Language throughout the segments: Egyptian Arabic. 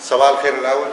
صباح الخير الاول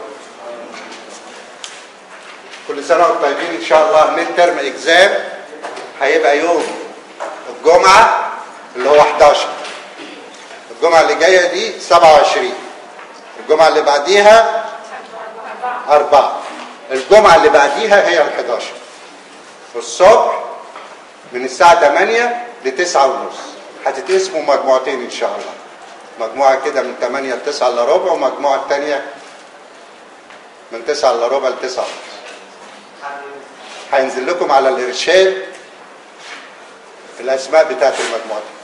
كل سنه وانتم طيبين ان شاء الله ميد ترم اكزام هيبقى يوم الجمعه اللي هو 11 الجمعه اللي جايه دي 27 الجمعه اللي بعديها أربعة الجمعة اللي بعديها هي ال 11 الصبح من الساعة 8 ل 9 ونص هتتقسموا مجموعتين إن شاء الله مجموعة كده من 8 ل 9 إلا ربع ومجموعة التانية من 9 إلا ربع ل 9 ونص هينزل لكم على الإرشاد الأسماء بتاعت المجموعتين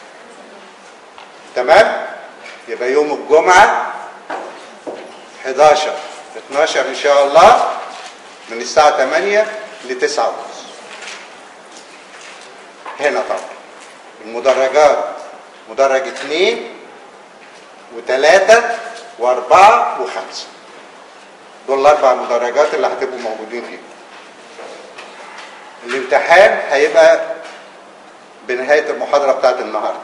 تمام؟ يبقى يوم الجمعة 11 12 ان شاء الله من الساعة 8 ل 9 ونص هنا طبعا المدرجات مدرج اثنين وثلاثة واربعة وخمسة دول الاربع مدرجات اللي هتبقوا موجودين فيهم الامتحان هيبقى بنهاية المحاضرة بتاعت النهاردة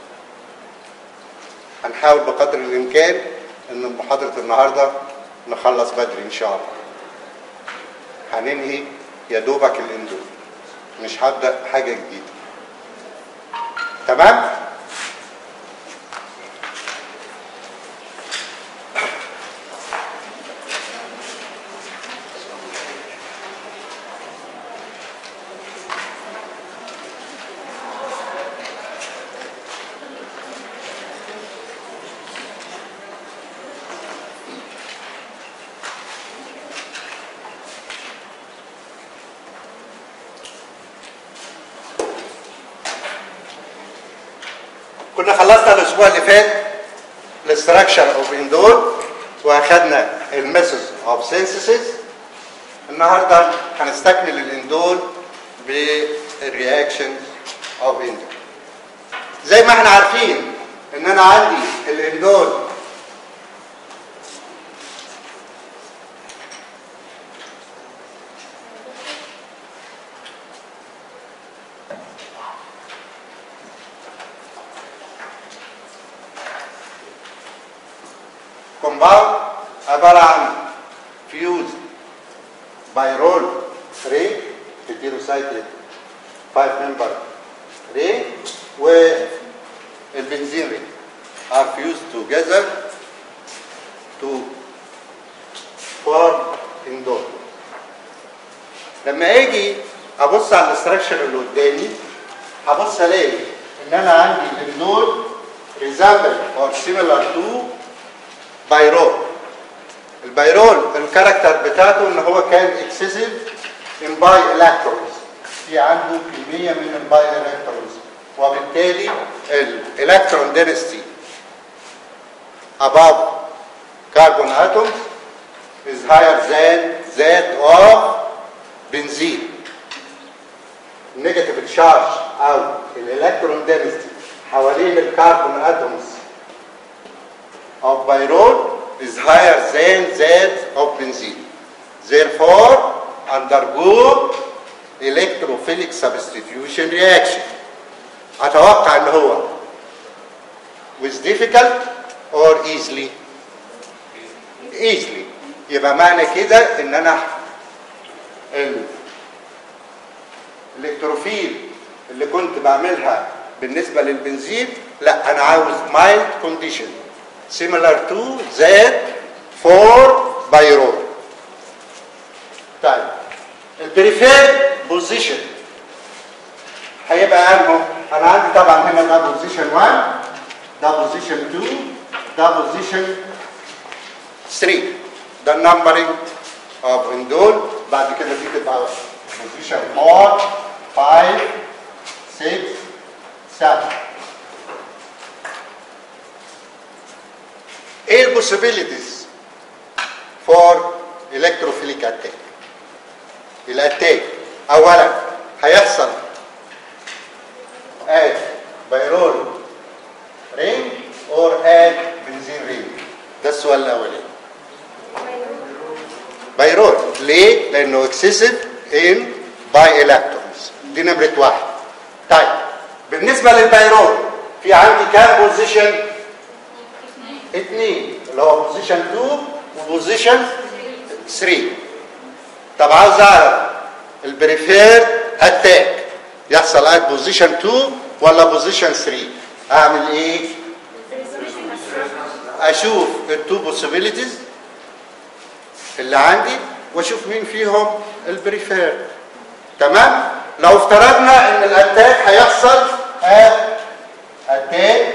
هنحاول بقدر الامكان ان محاضرة النهارده نخلص بدري ان شاء الله هننهي يا دوبك الاندور مش هبدا حاجه جديده تمام كنا خلصنا الاسبوع اللي فات الاستراكشر اوف اندول واخدنا الميثودز اوف سينثيسيس النهارده هنستكمل الاندول بالرياكشن اوف اندول زي ما احنا عارفين ان انا عندي الاندول كومباوند عبارة عن فيوز بايرول رينج هيتيروسايكليك 5 ممبر رينج والبنزين رينج are fused together to form indole لما اجي ابص على الاستراكشر اللي قدامي هبص الاقي ان انا عندي الاندول resemble or similar to بايرول البايرول الكاركتر بتاعته ان هو كان اكسسيف ان باي الكترونز في عنده كميه من الباي الكترونز وبالتالي الالكترون density above carbon atoms is higher than that of benzene negative charge او الالكترون density حوالين الكربون اتومز of pyrrole is higher than that of benzene. Therefore, undergo electrophilic substitution reaction. أتوقع إن هو with difficult or easily easily يبقى معنى كده إن أنا الالكتروفيل اللي كنت بعملها بالنسبة للبنزين لا أنا عاوز mild condition similar to that for pyrrole. طيب البريفير بوزيشن هيبقى انه انا عندي طبعا هنا ده بوزيشن 1 ده بوزيشن 2 ده بوزيشن 3 ده النمبرنج اوف اندول بعد كده في تبقى بوزيشن 4 5 6 7 ايه البوسيبيليتيز فور الكتروفيليك اتاك الاتاك اولا هيحصل اد بايرول رينج اور اد بنزين رينج ده السؤال الاولاني بايرول ليه؟ لانه اكسسيف ان باي الكترونز دي نمره واحد طيب بالنسبه للبايرول في عندي كام بوزيشن؟ اثنين اللي هو بوزيشن 2 وبوزيشن 3 طب عاوز اعرف البريفير اتاك يحصل ات بوزيشن 2 ولا بوزيشن 3 اعمل ايه اشوف التو بوسيبيليتيز اللي عندي واشوف مين فيهم البريفير تمام لو افترضنا ان الاتاك هيحصل ات اتاك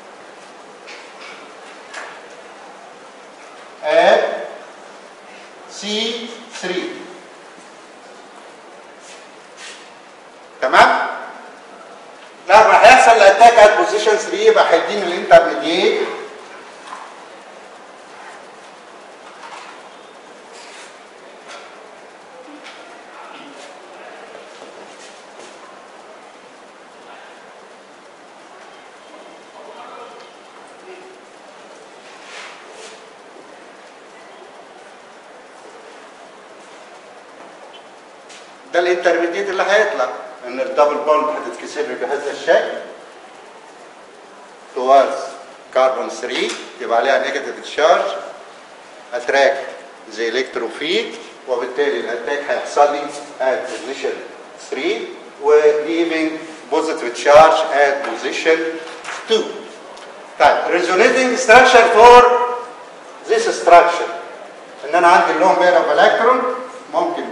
at C3 تمام لما هيحصل الاتاك ات بوزيشن 3 يبقى هيديني الانترميديت ده الانترميديت اللي هيطلع ان الدبل بوند هتتكسر لي بهذا الشكل towards carbon 3 يبقى عليها نيجاتيف تشارج اتراكت زي الكتروفيل وبالتالي الاتاك هيحصل لي at position 3 و leaving positive charge at position 2 طيب resonating structure for this structure ان انا عندي اللون بين اوف الكترون ممكن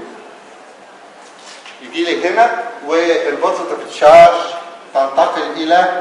يجي لي هنا والبوزيتيف تشارج تنتقل الى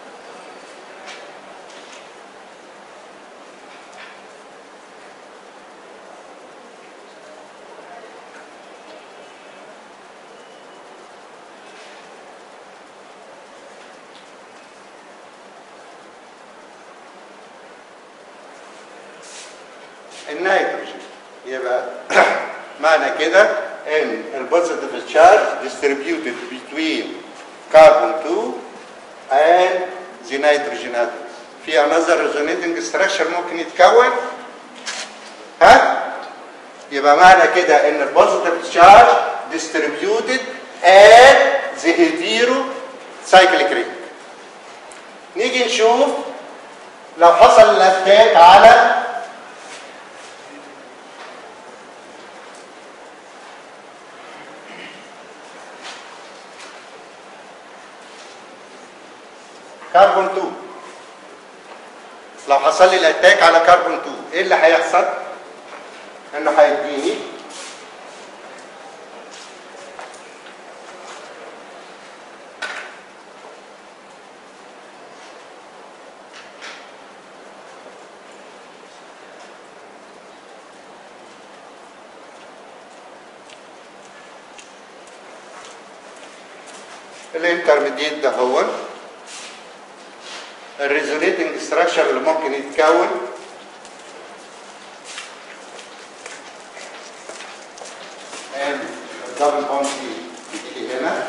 النيتروجين يبقى معنى كده ان البوزيتيف تشارج distributed between carbon 2 and the nitrogen atoms في another resonating structure ممكن يتكون ها يبقى معنى كده ان البوزيتيف تشارج distributed at the hetero cyclic ring نيجي نشوف لو حصل الاتاك على كربون 2 لو حصل لي الاتاك على كربون 2 ايه اللي هيحصل انه هيديني الانترميديت ده هو الريزونيتنج ستراكشر اللي ممكن يتكون and الدبل بوند بتيجي هنا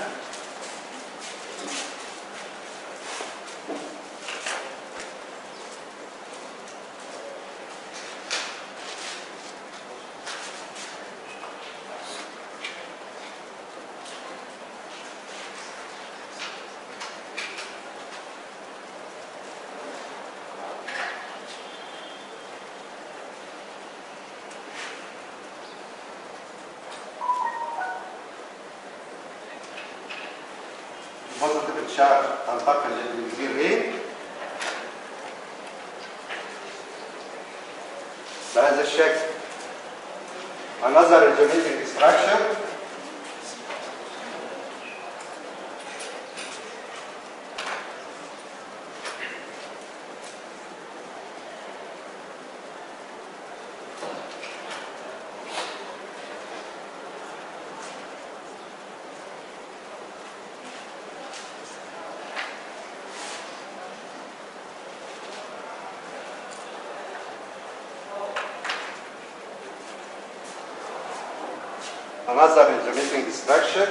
بوزيتيف تشارج تنتقل للبنزين رين بهذا الشكل another resonating structure another resonating structure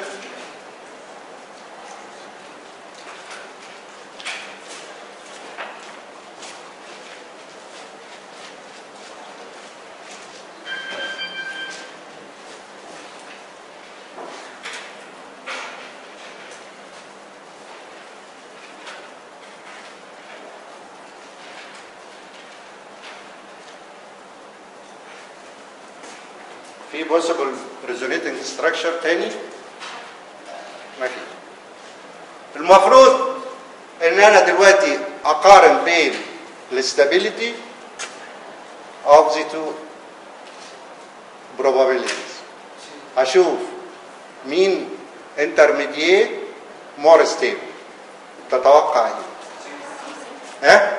في possible resonating structure تاني ما في المفروض ان انا دلوقتي اقارن بين الاستابيليتي of the two probabilities اشوف مين intermediate more stable تتوقع ايه ها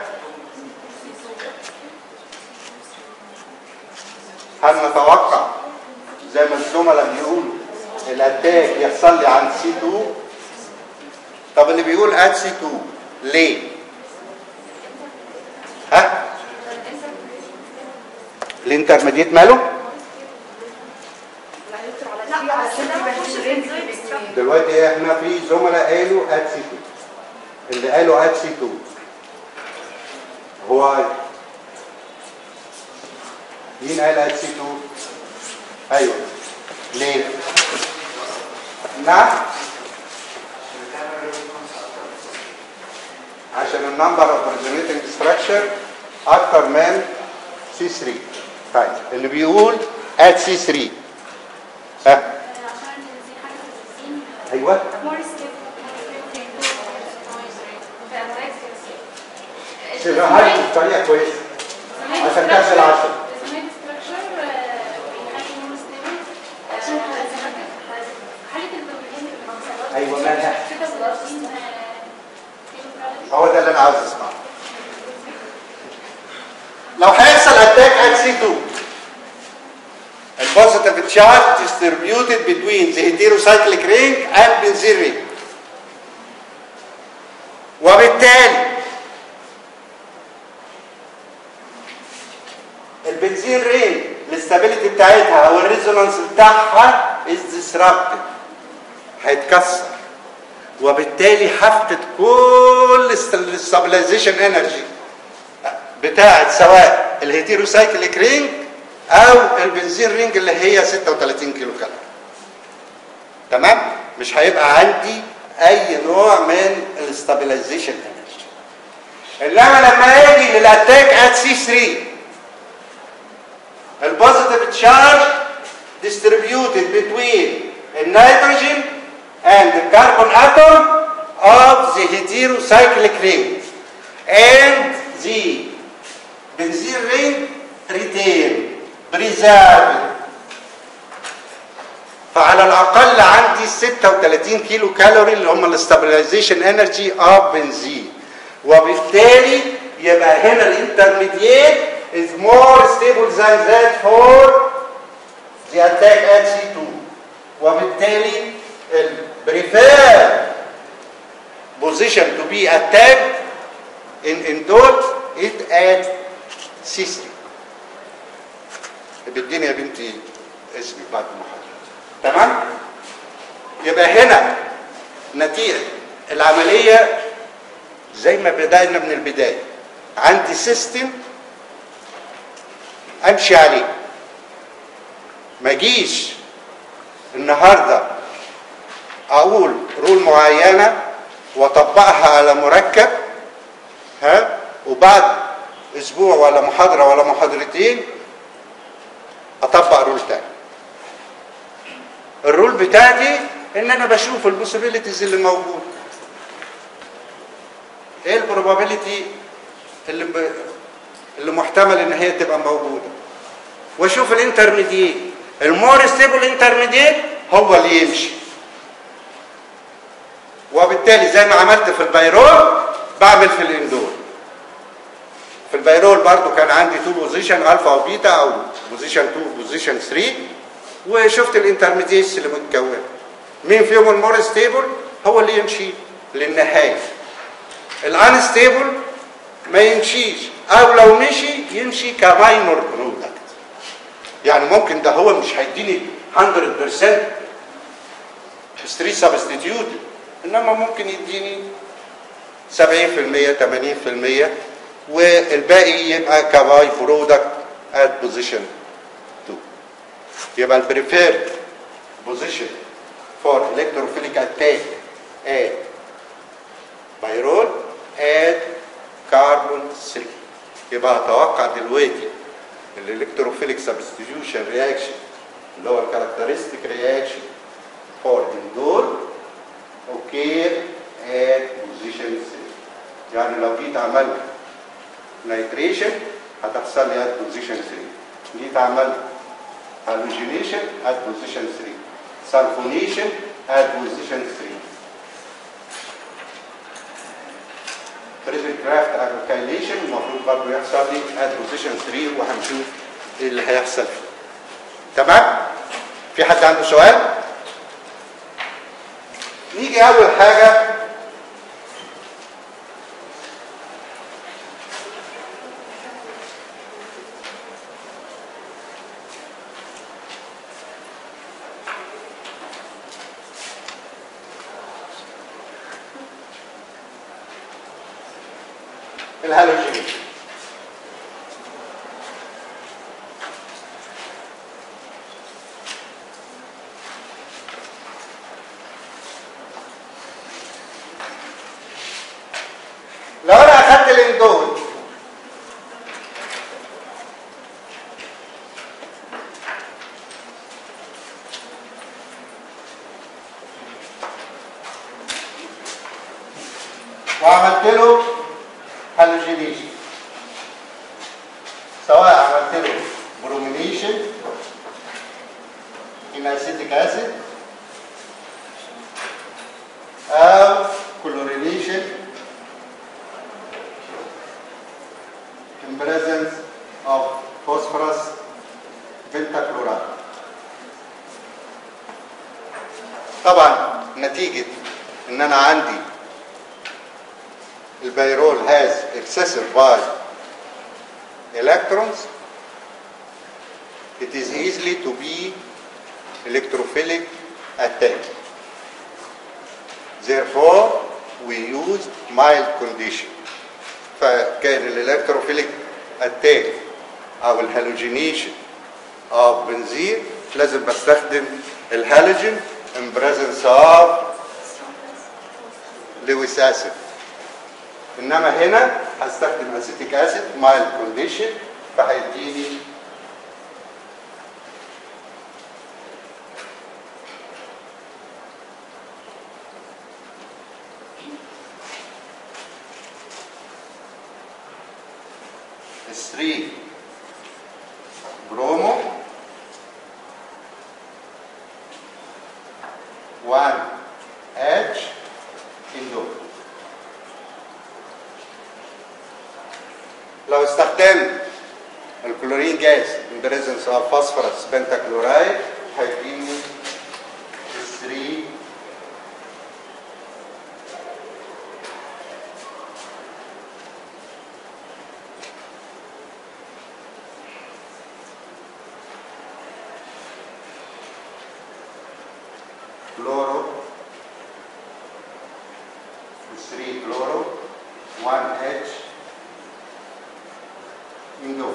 هل نتوقع زي ما الزملاء بيقولوا الاتاك يحصل لي عند سي 2 طب اللي بيقول ات سي 2 ليه ها الانترميديت ماله دلوقتي احنا في زملاء قالوا ات سي 2 اللي قالوا ات سي 2 هو مين قال ات سي 2 ايوه ليه نعم عشان النمبر اوف originating structure اكتر من سي 3 طيب اللي بيقول ات سي 3 ها ايوه سيبها لي بطريقه كويسه عشان كاس العشرة. أيوة، مالها؟ هو ده اللي انا عاوز اسمعه لو هيحصل اتاك ات سي 2 البوزيتيف تشارج distributed between the heterocyclic ring and benzene ring وبالتالي البنزين رينج الاستابيليتي بتاعتها او الريزونانس بتاعها از disrupted هيتكسر وبالتالي هفقد كل الستابلايزيشن انرجي بتاعت سواء الهيتيروسايكليك رينج او البنزين رينج اللي هي 36 كيلو كالوري تمام مش هيبقى عندي اي نوع من الاستابلايزيشن انرجي انما لما اجي للاتاك ات سي 3 البوزيتيف تشارج distributed between النيتروجين and the carbon atom of the heterocyclic ring and the benzene ring retain preserved فعلى الاقل عندي 36 كيلو كالوري اللي هم الاستابلايزيشن انرجي اوف بنزين وبالتالي يبقى هنا الانترميديت is more stable than that for the attack at C2 وبالتالي ال prefer position to be attacked in in dot it at C3 بديني يا بنتي اسمي بعد المحاضرة تمام يبقى هنا نتيجة العملية زي ما بدأنا من البداية عندي سيستم امشي عليه ما اجيش النهارده اقول رول معينه واطبقها على مركب ها وبعد اسبوع ولا محاضره ولا محاضرتين اطبق رول تاني الرول بتاعتي ان انا بشوف البوسيبيليتيز اللي موجوده ايه البروبابيلتي اللي ب... اللي محتمل ان هي تبقى موجوده واشوف الانترميديت المور ستيبل انترميديت هو اللي يمشي وبالتالي زي ما عملت في البيرول بعمل في الاندور في البيرول برضو كان عندي تو بوزيشن الفا وبيتا او بوزيشن 2 بوزيشن 3 وشفت الانترميديتس اللي متكونه مين فيهم المور ستيبل هو اللي يمشي للنهايه الانستيبل ما يمشيش او لو مشي يمشي كماينور برودكت يعني ممكن ده هو مش هيديني 100% هيستري سبستيتيوت انما ممكن يديني 70% 80% والباقي يبقى كباي برودكت ات بوزيشن 2 يبقى البريفيرد بوزيشن فور الكتروفيليك اتاك ات بايرول ات كاربون 3 يبقى اتوقع دلوقتي الالكتروفيليك سبستيوشن رياكشن اللي هو الكاركترستيك رياكشن فور اندور اوكي ات بوزيشن 3 يعني لو جيت عملت نيتريشن هتحصل لي ات بوزيشن 3 جيت عملت هالوجينيشن ات بوزيشن 3 سلفونيشن ات بوزيشن 3 تريبل كرافت الكايليشن المفروض برضه يحصل لي ات بوزيشن 3 وهنشوف ايه اللي هيحصل فيه تمام في حد عنده سؤال نيجي اول حاجه الهالوجين لو انا اخدت الاندول وعملت له هالوجينيشن سواء عملت له برومينيشن in acetic acid او كلورينيشن in presence of phosphorus pentachloride طبعا نتيجة ان انا عندي البيرول has excessive by electrons it is easily to be electrophilic attack therefore we used mild condition فكان الالكتروفيليك اتاك او الهالوجينيشن او بنزين لازم بستخدم الهالوجين in presence of لويس اسيد انما هنا هستخدم اسيتيك اسيد مايل كونديشن فهيديني الثري برومو 1 اتش اندو لو استخدمت الكلورين جاز in presence of phosphorus pentachloride هيديني 3 chloro 3 chloro 1 H Indo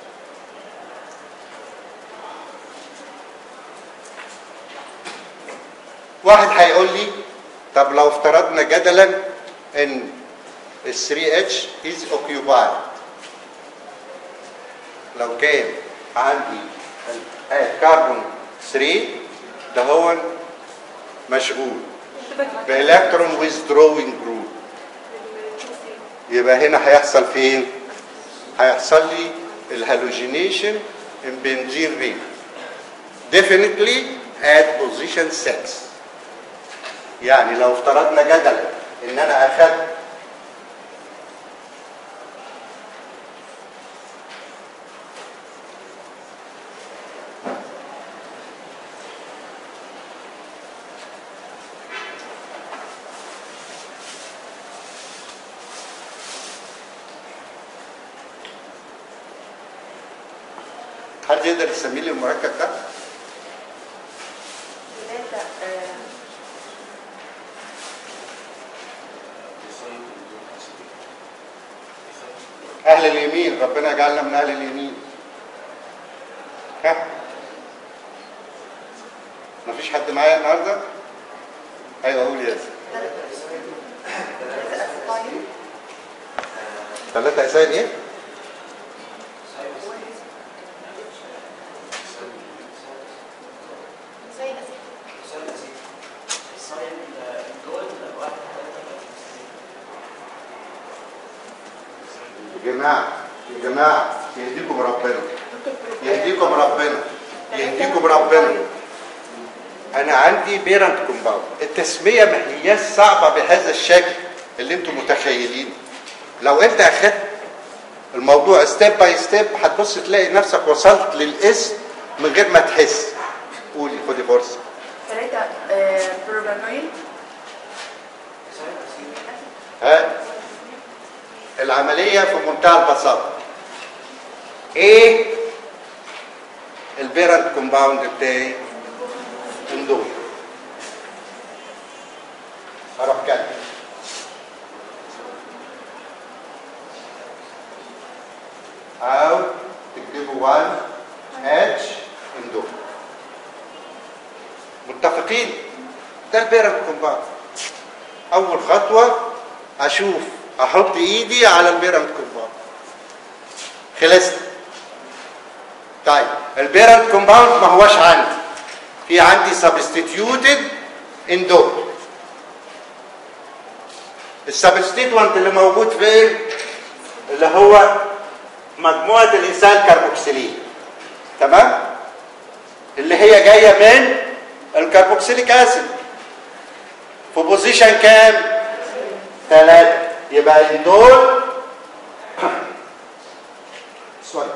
واحد هيقول لي طب لو افترضنا جدلا ان ال 3H is occupied لو كان عندي الكربون 3 ده هو مشغول بإلكترون withdrawing group يبقى هنا هيحصل فين؟ هيحصل لي الهالوجينيشن in benzene ring definitely at position 6 يعني لو افترضنا جدلا ان انا اخدت حد يقدر يسمي لي المركب ده؟ ثلاثة آه، اهل اليمين ربنا يجعلنا من اهل اليمين ها مفيش حد معايا النهارده ايوه قول يا ياسر ثلاثة أسباين ثلاثة اسامي ايه؟ يا جماعه يا جماعه يهديكم ربنا يهديكم ربنا يهديكم ربنا انا عندي بيرنت كومباوند التسميه ما هياش صعبه بهذا الشكل اللي انتم متخيلينه لو انت اخدت الموضوع ستيب باي ستيب هتبص تلاقي نفسك وصلت للاسم من غير ما تحس قولي خدي فرصه ثلاثة بروبانويل ها العمليه في منتهى البساطه ايه البيرنت كومباوند بتاعي اندول اروح كده او تكتبوا 1 اتش اندول متفقين ده البيرنت كومباوند اول خطوه اشوف احط ايدي على البيرنت كومباوند خلصت طيب البيرنت كومباوند ما هوش عندي في عندي سبستيتيوتد اندول السبستيتوانت اللي موجود فين اللي هو مجموعه الانسان كاربوكسيلين تمام اللي هي جايه من الكربوكسيليك اسيد في بوزيشن كام ثلاثة يبقى دول سوري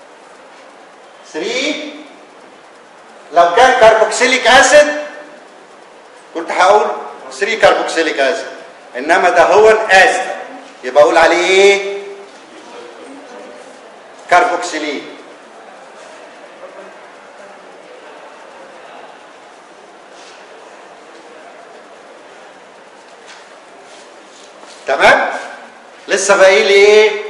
3 لو كان كربوكسيليك اسيد كنت هقول 3 كربوكسيليك اسيد انما ده هو الاسيد يبقى اقول عليه ايه كربوكسيلين تمام لسه باقي لي ايه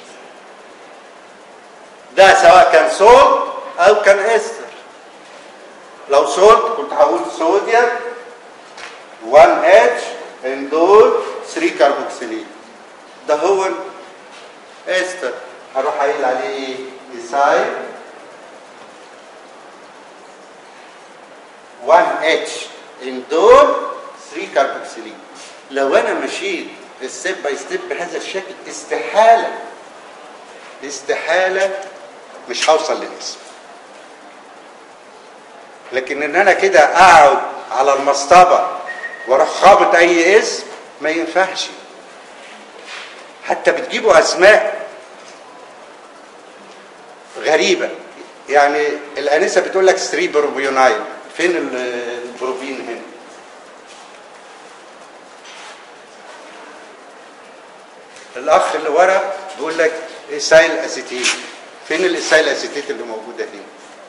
ده سواء كان صوت او كان استر لو صوت كنت هقول صوديوم 1 اتش اندول 3 كربوكسيلين ده هو استر هروح قايل عليه ايه ايسايل 1 اتش اندول 3 كربوكسيلين لو انا مشيت ستيب باي ستيب بهذا الشكل استحاله استحاله مش هوصل للاسم لكن ان انا كده اقعد على المصطبه واروح خابط اي اسم ما ينفعش حتى بتجيبوا اسماء غريبه يعني الانسه بتقول لك 3 بروبيونايل فين البروبين هنا الاخ اللي ورا بيقول لك ايسايل اسيتيت فين الايسايل اسيتيت اللي موجوده هنا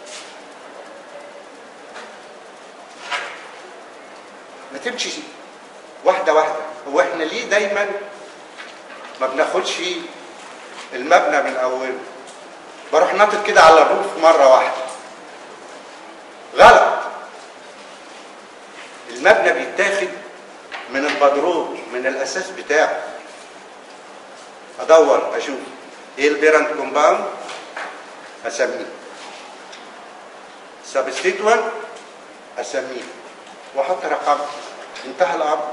ما تمشي واحده واحده هو احنا ليه دايما ما بناخدش المبنى من اوله بروح ناطط كده على الروف مره واحده غلط المبنى بيتاخد من البدروج من الاساس بتاعه ادور اشوف ايه البيرنت كومباوند اسميه سبستيتوان اسميه واحط رقم انتهى الامر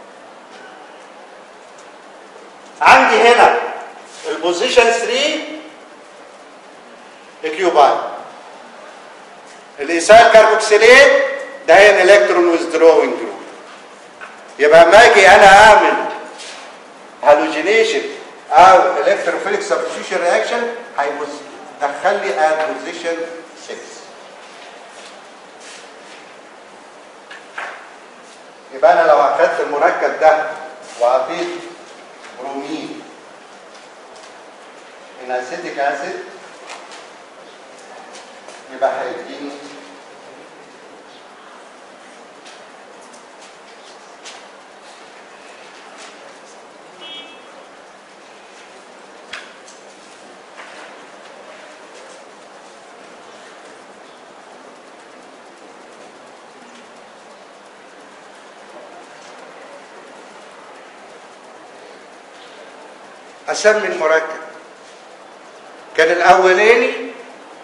عندي هنا البوزيشن 3 الكيوباين الايثايل كاربوكسيليت ده هي الالكترون ويزدروينج جروب يبقى ما اجي انا اعمل هالوجينيشن او الكتروفيليك سبستيوشن رياكشن هيدخل لي ات بوزيشن 6 يبقى انا لو اخدت المركب ده واعطيت برومين ان اسيتيك اسيد يبقى هيديني اسمي المركب كان الاولاني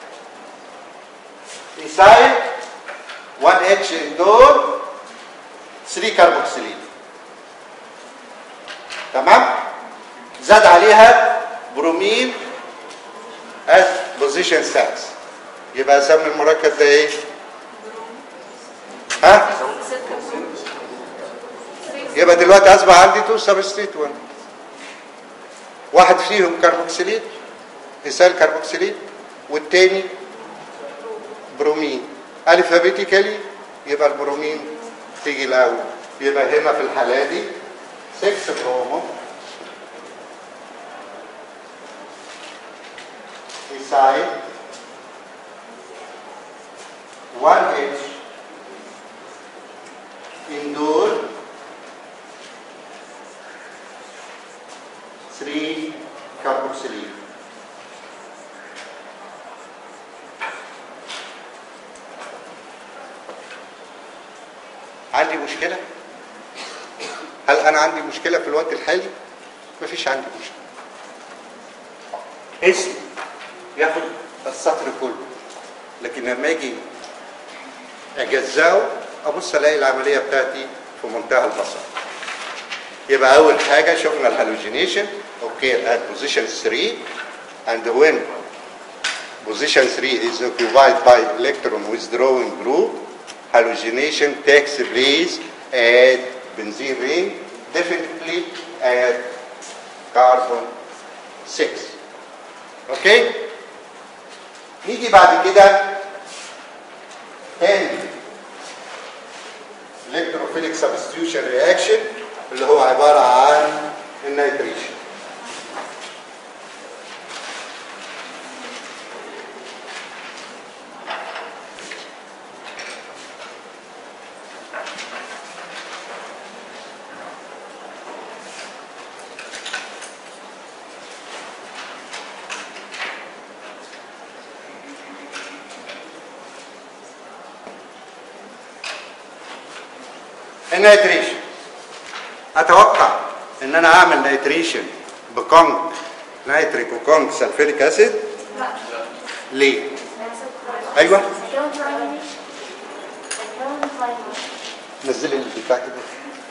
ايسايل 1 اتش اندور 3 كربوكسيلين تمام زاد عليها برومين at position 6 يبقى اسمي المركب ده ايه؟ ها؟ يبقى دلوقتي اصبح عندي تو سبستيت 1 واحد فيهم كربوكسيليت مثال كربوكسيليت والتاني برومين الفابيتيكالي يبقى البرومين تيجي الاول يبقى هنا في الحاله دي 6 برومو beside 1H indoor 3 carboxylene عندي مشكلة؟ هل أنا عندي مشكلة في الوقت الحالي؟ مفيش عندي مشكلة. اسم ياخد السطر كله لكن لما اجي اجزاه ابص الاقي العمليه بتاعتي في منتهى البساطه يبقى اول حاجه شفنا الهالوجينيشن اوكي at position 3 and when position 3 is occupied by electron withdrawing group halogenation takes place at benzene ring definitely at carbon 6 اوكي نيجي بعد كده تاني electrophilic substitution reaction اللي هو عبارة عن النيتريشن النيتريشن اتوقع ان انا اعمل نيتريشن بكونج نيتريك وكونج سلفيريك اسيد ليه ايوه نزل لي البتاع كده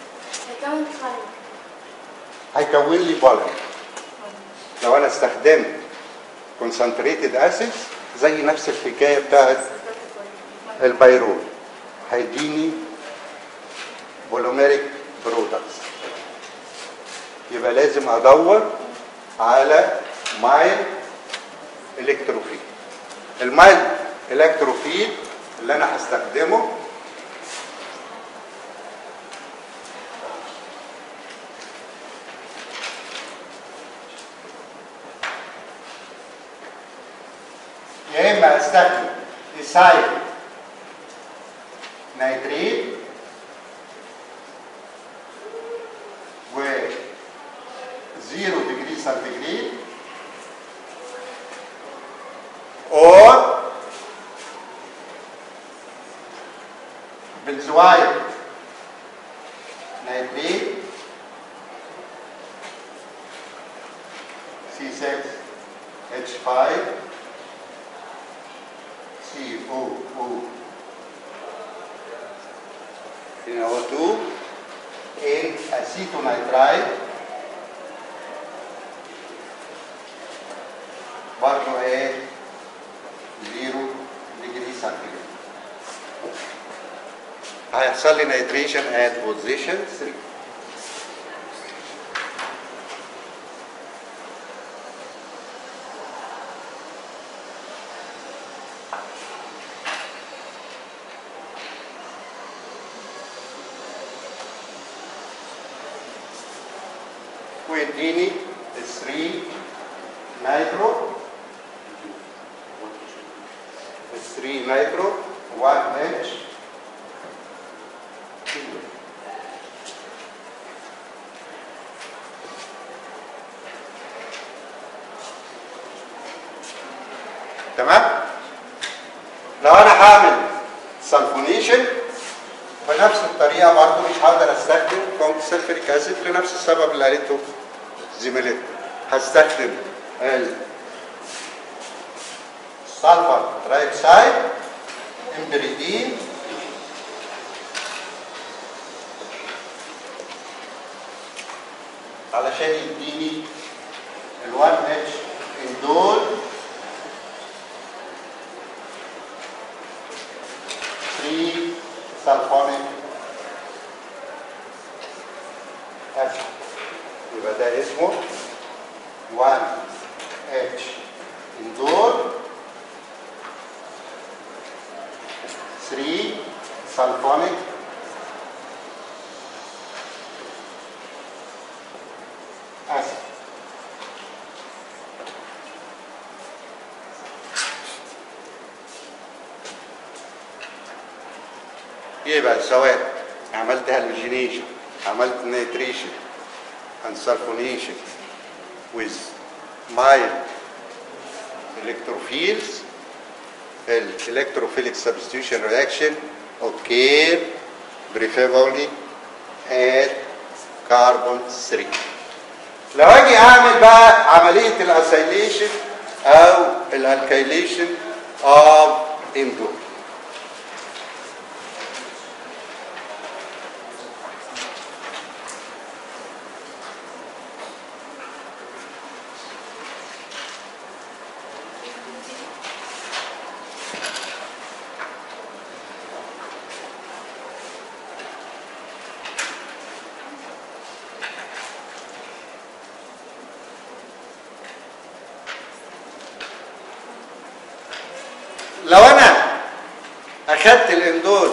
هيكون لي بالك لو انا استخدمت كونسنتريتد اسيد زي نفس الحكايه بتاعت البيرول هيديني بوليميريك برودكتس يبقى لازم ادور على مايل الكتروفيل المايل الكتروفيل اللي انا هستخدمه يا اما استخدم ايسايل نيتريت و 0 degree centigrade or benzoyl nitrate C6 H5 COO NO2 and acetonitrile برضه ايه 0 ديجري سنتيجريد هيحصل لي نيتريشن ات بوزيشن 3 ويديني 3 نايترو 3 نايترو 1 اتش تمام لو انا هعمل سلفونيشن بنفس الطريقه برضه مش هقدر استخدم كونك سلفريك اسيد لنفس السبب اللي قالته زميلتي هستخدم السلفر ترايكسايد امبريدين علشان يديني ال 1 اتش اندول 3 سلفونيك اسيد يبقى ده اسمه 1 اتش اندول 3 سلفونيك اسيد يبقى سواء عملت هالوجينيشن عملت نيتريشن and sulfonation with mild electrophiles electrophilic substitution reaction occur preferably at carbon 3 لو اجي اعمل بقى عمليه الاسيليشن او الالكيليشن of اندول لو انا اخدت الاندول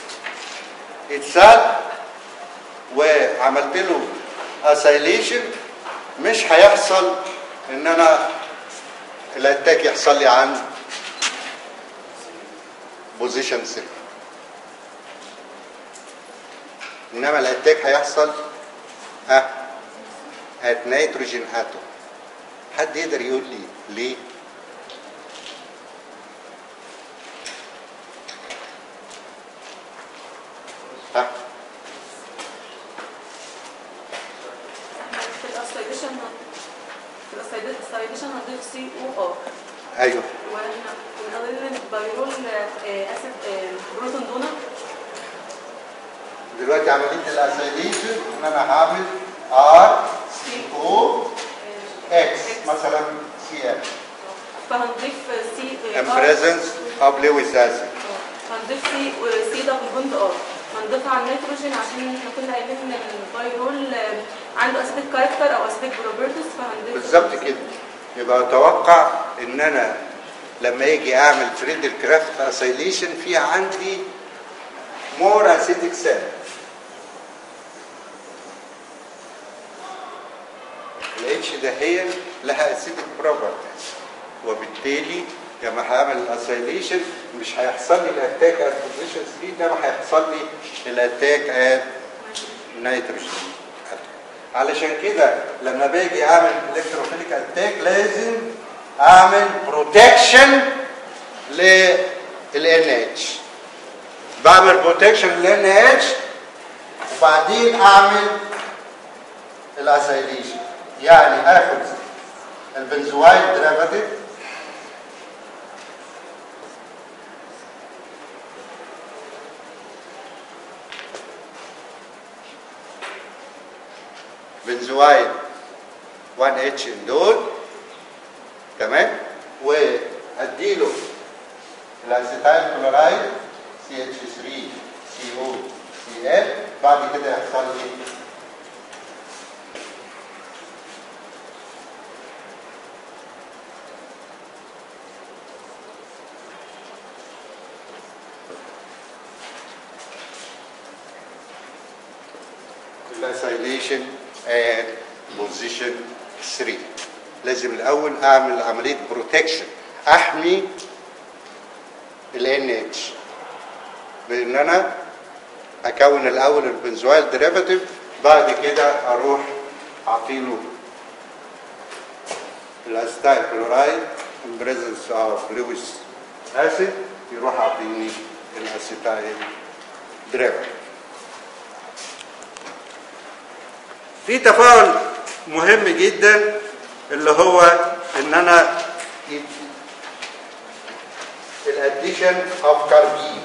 اتسال وعملت له اسايليشن مش هيحصل ان انا الاتاك يحصل لي عن بوزيشن 3 انما الاتاك هيحصل ها ات نيتروجين اتوم حد يقدر يقول لي ليه ها في الاسايديشن في الاسايديشن هنضيف سي او ار ايوه واحنا ونقلل البايرول اسيد بروتون دونر دلوقتي عمليه الاسيليشن ان انا هعمل ار سي او اكس مثلا سي ام فهنضيف سي in presence of Lewis acid هنضيف سي سي دبل بوند ار هنضيفها على النيتروجين عشان احنا كنا قايلين ان الفيرول عنده اسيدك كاركتر او اسيدك بروبرتس فهنضيف بالظبط كده يبقى اتوقع ان انا لما يجي اعمل فريدل كرافت اسيليشن في عندي مور اسيدك سيل الاتش ده هي لها اسيدك بروبرتيز وبالتالي لما هعمل الاسيليشن مش هيحصل لي الاتاك ات بوزيشن 3 انما هيحصل لي الاتاك ات نيتروجين علشان كده لما باجي اعمل الكتروفيليك اتاك لازم اعمل بروتكشن لل اتش بعمل بروتكشن لل اتش وبعدين اعمل الاسيليشن يعني اخد البنزوايد ديريفاتيف بنزوايد 1 اتش دول تمام واديله الاسيتايل كلورايد سي اتش 3 سي او سي ال بعد كده يحصل لي الاسيليشن and بوزيشن 3 لازم الاول اعمل عمليه بروتكشن احمي ال NH بان انا اكون الاول البنزويل ديريفاتيف بعد كده اروح اعطيله الاسيتايل كلورايد in presence of Lewis acid يروح اعطيني الاسيتايل ديريفاتيف في تفاعل مهم جدا اللي هو ان انا الاديشن اوف كاربين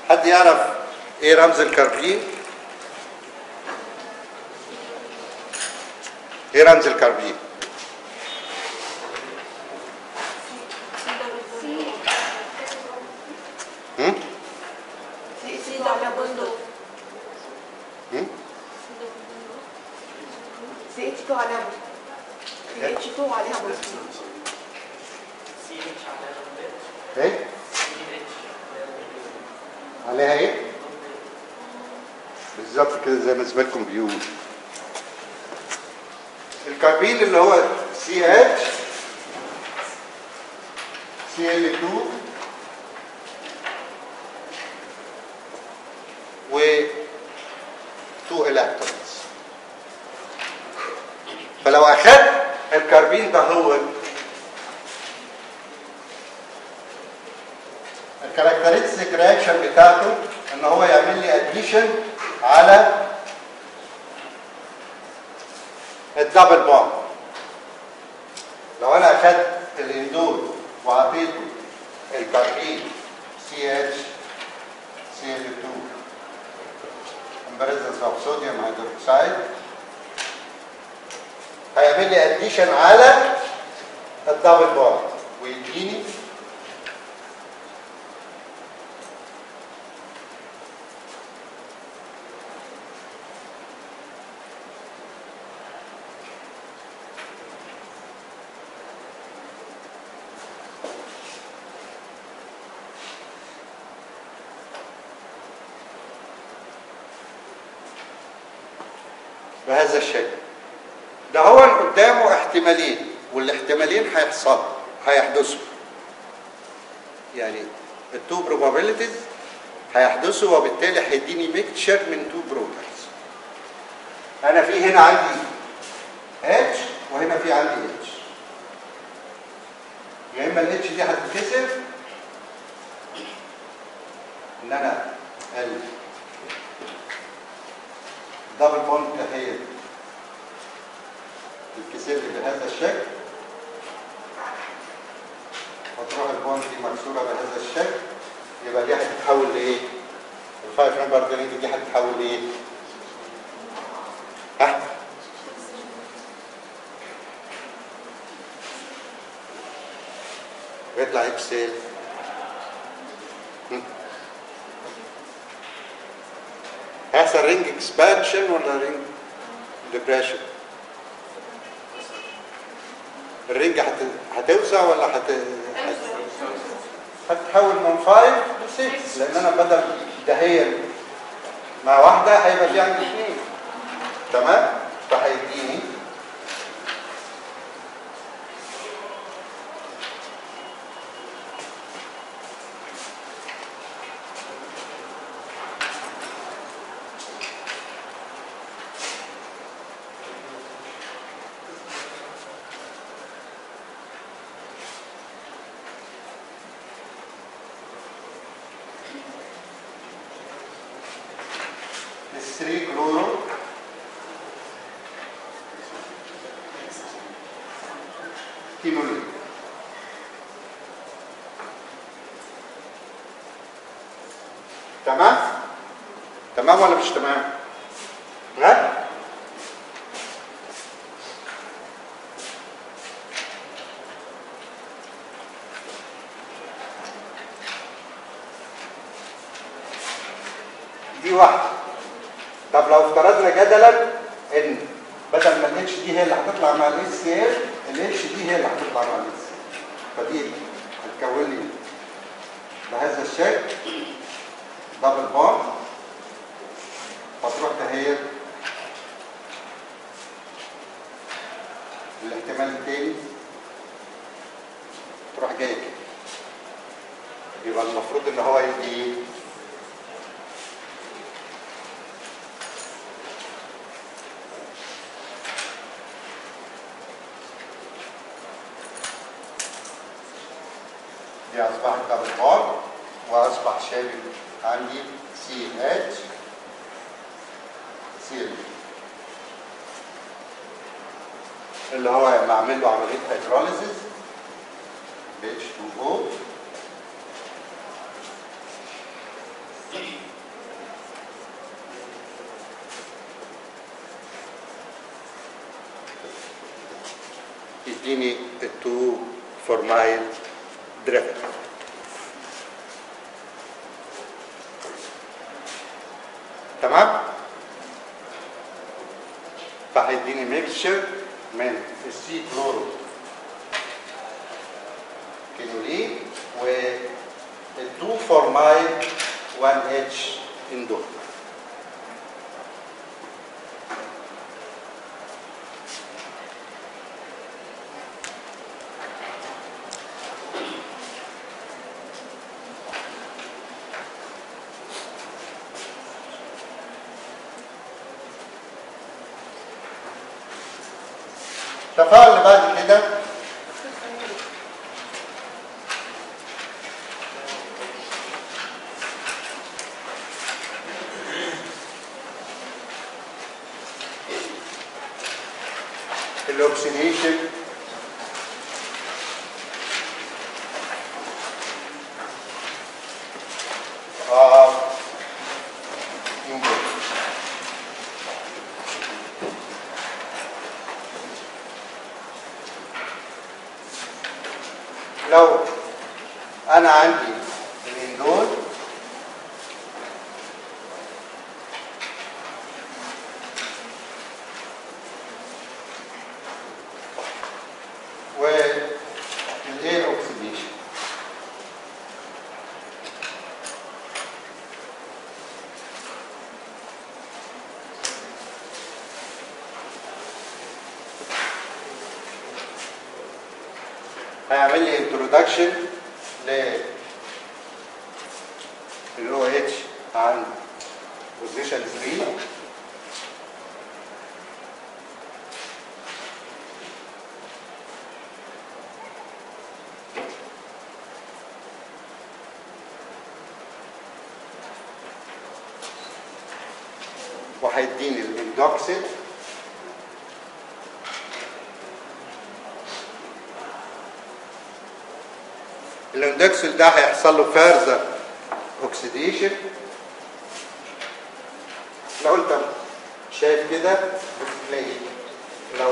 حد يعرف ايه رمز الكربين ايه رمز الكربين هم؟ سي سي على بندق هم؟ سي اتش 2 عليها بندق سي اتش 2 عليها بندق ايه عليها ايه بالظبط كده زي ما زميلكم بيقول الكربين اللي هو سي اتش سي ال 2 و 2 الكترونز فلو اخدت الكربين ده هو الكاركترستيك رياكشن بتاعته ان هو يعمل لي اديشن على الدبل بوند لو انا اخدت الاندول وعطيته الكاربين سي اتش سي ال 2 in presence of sodium hydroxide هيعمل لي اديشن على الدبل بوند ويديني بهذا الشكل ده هو قدامه احتمالين والاحتمالين هيحصلوا هيحدثوا يعني التو probabilities هيحدثوا وبالتالي هيديني ميكتشر من تو برودكتس انا في هنا عندي اتش وهنا في عندي اتش يا اما الاتش دي هتتكسر ان انا ال دبل بوند هي تتكسر لي بهذا الشكل وتروح البوند دي مكسوره بهذا الشكل يبقى دي هتتحول لايه؟ الفايف نمبر درينج دي هتتحول لايه؟ ها؟ ويطلع اتش سيل هيحصل رينج اكسبانشن ولا رينج ديبريشن؟ الرينج هت... هتوسع ولا هت... هت... هتتحول من 5 ل 6 لان انا بدل دهيا مع واحده هيبقى في عندي اثنين تمام؟ فهيديني الثري كلورو كينولين تمام تمام ولا مش تمام ها دي واحده طب لو افترضنا جدلا ان بدل ما الاتش دي هي اللي هتطلع مع الاس سي ال الاتش دي هي اللي هتطلع مع الاس فدي هتكون لي بهذا الشكل دبل بوند فتروح تهيئ الاحتمال التاني تروح جاي كده يبقى المفروض ان هو يدي ايه؟ دي اصبحت دبل بوند واصبح شامل عندي سي اتش سي ال اللي هو معمل له عمليه هيدروليسيس ب H2O يديني التو فورمايل دريفت تمام فهيديني ميكشر من السي كلورو كينولين والتو فورمايل 1 اتش اندول التفاعل اللي بعد كده الاكسيديشن of input. لو انا عندي الاندول والاير اوكسيديشن هيعمل لي انترودكشن ل الاو اتش عن بوزيشن 3 وهيديني الاندوكسيد الاندكسل ده هيحصل له فارزة اوكسيديشن لو انت شايف كده بتلاقي لو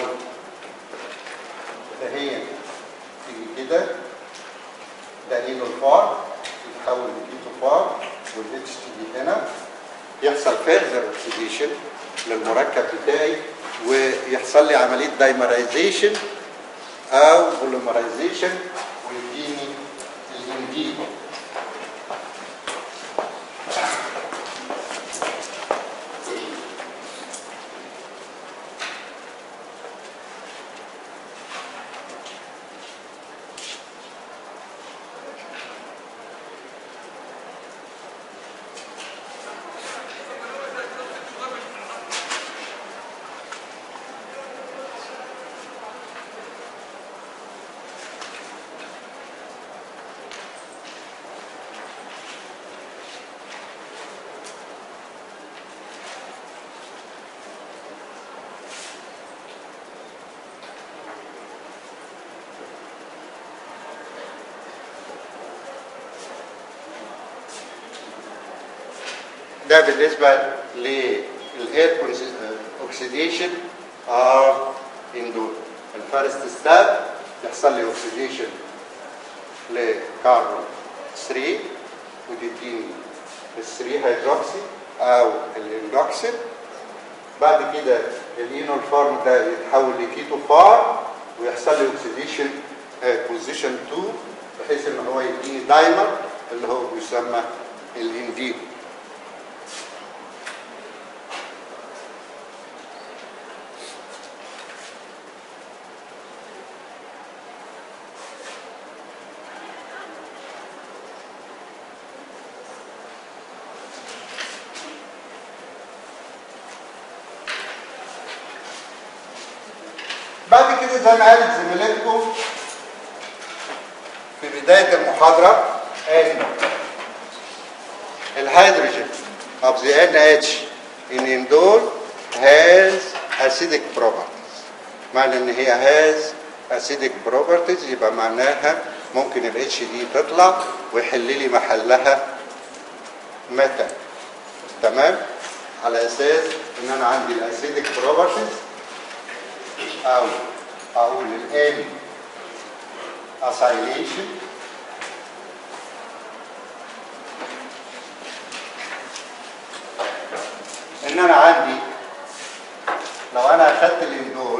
ده هي تيجي كده ده اينو الفار يتحول لكيتو فار والاتش تيجي هنا يحصل فارزة اوكسيديشن للمركب بتاعي ويحصل لي عملية دايمرايزيشن او بوليمرايزيشن ويديني الانديجو ده بالنسبة للاير اوكسيديشن ار اندور الفيرست ستاب يحصل لي اوكسيديشن لكاربون 3 وتديني ال 3 هيدروكسي او الاندوكسين بعد كده الاينول فارم ده يتحول لكيتو فار ويحصل لي اوكسيديشن بوزيشن 2 بحيث ان هو يديني دايمر اللي هو بيسمى الانديجو بعد كده زي ما قالت زميلتكم في بداية المحاضرة ان الهيدروجين of the NH in indole has acidic properties معنى ان هي has acidic properties يبقى معناها ممكن ال H دي تطلع ويحل لي محلها متى تمام على اساس ان انا عندي الاسيدك بروبرتيز او اقول الان اسايليشن ان انا عندي لو انا اخدت الاندول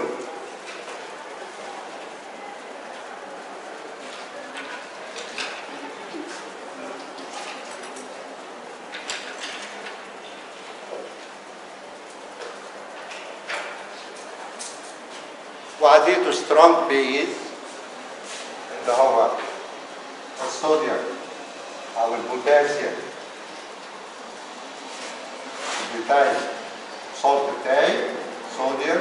وعديته سترونج بيز اللي هو الصوديوم او البوتاسيوم بتاعي صوت بتاعي صوديوم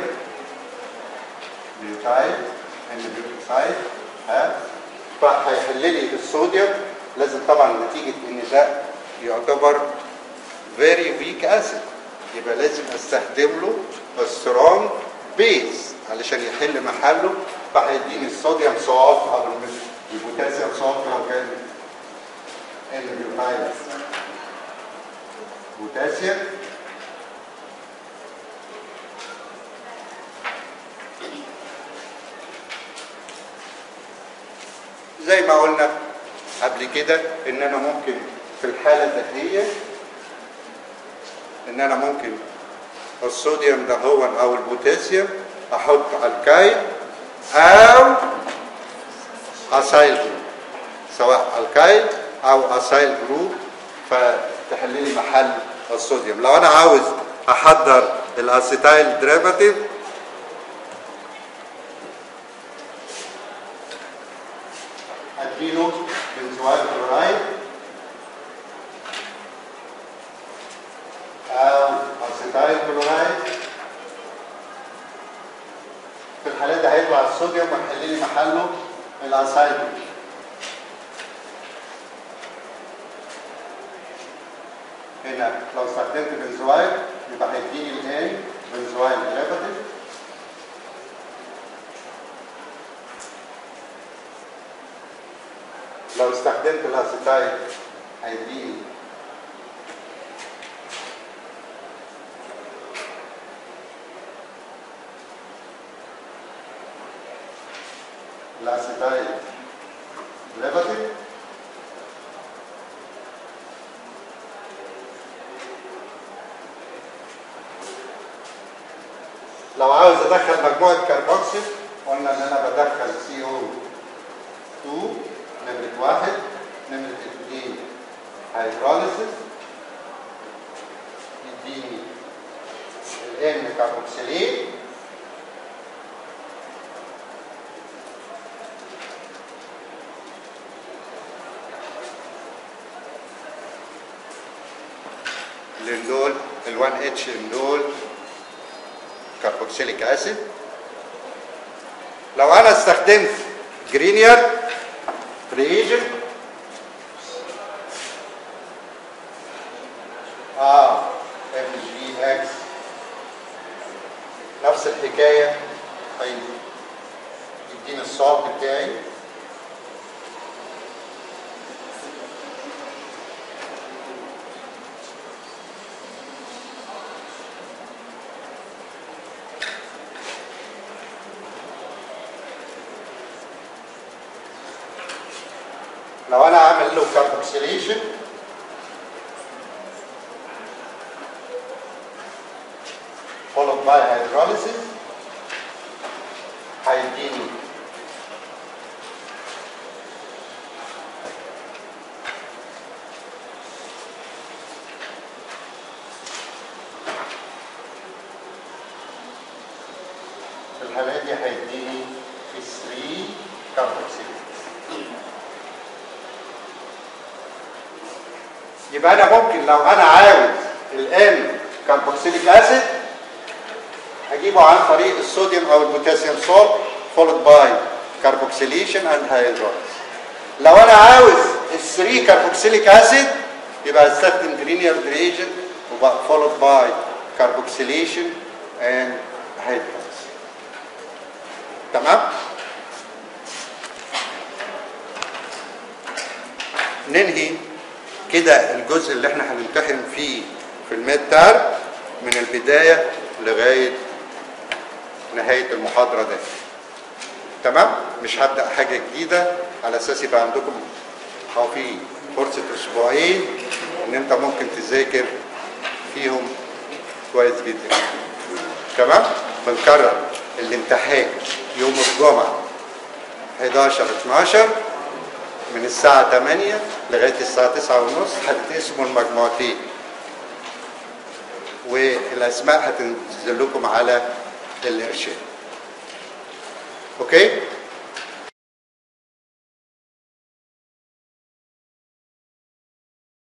بيوتايد ان بيوتايد ها فهيحل لي الصوديوم لازم طبعا نتيجه ان ده يعتبر very weak acid يبقى لازم استخدم له السترونج بيز علشان يحل محله فهيديني الصوديوم صوت او البوتاسيوم صوت لو كان ان بيوتايد بوتاسيوم زي ما قلنا قبل كده ان انا ممكن في الحاله الذاتيه ان انا ممكن الصوديوم ده هو او البوتاسيوم احط الكايل او اسايل جروب سواء الكايل او اسايل جروب فتحل لي محل الصوديوم لو انا عاوز احضر الاسيتايل ديريفاتيف اديله بنزوات كلورايد او اسيتايل كلورايد في الحالات دي هيطلع الصوديوم ويحل لي محله الاسايل هنا لو استخدمت بنزوايل يبقى هيديني الان بنزوايل ديريفاتيف لو استخدمت الاسيتايل هيديني الاسيتايل ديريفاتيف لو عاوز ادخل مجموعه كربوكسيل قلنا ان انا بدخل سي او 2 نمره واحد نمره اثنين هيدروليسيس يديني الان كربوكسيلين الاندول ال 1 اتش اندول كربوكسيليك اسيد لو انا استخدمت جرينير ريجن اه ام جي اكس نفس الحكايه طيب يديني الصوت بتاعي لو انا عامل له كاربوكسيليشن followed by hydrolysis هيديني في الحالة دي هيديني 3 كاربوكسيليشن يبقى انا ممكن لو انا عاوز الان كاربوكسيليك اسيد اجيبه عن طريق الصوديوم او البوتاسيوم سولت followed by carboxylation and hydrolysis لو انا عاوز ال 3 كاربوكسيليك اسيد يبقى استخدم جرينير ريجن وبقى followed by carboxylation and hydrolysis تمام ننهي كده الجزء اللي احنا هنمتحن فيه في الميد تيرم من البدايه لغايه نهايه المحاضره دي تمام مش هبدا حاجه جديده على اساس يبقى عندكم او في فرصه اسبوعين ان انت ممكن تذاكر فيهم كويس جدا تمام بنكرر الامتحان يوم الجمعه 11 12 من الساعة 8 لغاية الساعة 9 ونص هتقسموا المجموعتين والأسماء هتنزل لكم على الإرشاد أوكي؟